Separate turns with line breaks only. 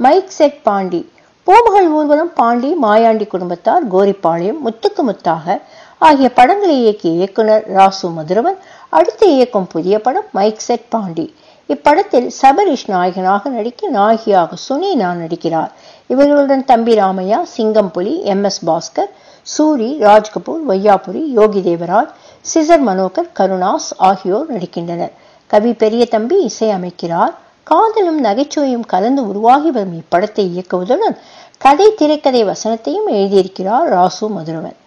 mic set Pandi பூமகள் ஊர்வலம் பாண்டி மாயாண்டி குடும்பத்தார் கோரிப்பாளையம் முத்துக்கு முத்தாக ஆகிய படங்களை இயக்கிய இயக்குனர் ராசு மதுரவன் அடுத்து இயக்கும் புதிய படம் மைக் செட் பாண்டி இப்படத்தில் சபரிஷ் நாயகனாக நடிக்க நாயகியாக சுனீனா நடிக்கிறார் இவர்களுடன் தம்பி Ramaiah Singampuli M S Bhaskar Soori Raj Kapoor Vaiyapuri Yogi Devaraj scissor Manohar Karunas ஆகியோர் நடிக்கின்றனர் கவி பெரிய தம்பி இசையமைக்கிறார் காதலும் நகைச்சுவையும் கலந்து உருவாகி வரும் இப்படத்தை இயக்குவதுடன் கதை திரைக்கதை வசனத்தையும் எழுதியிருக்கிறார் ராசு மதுரவன்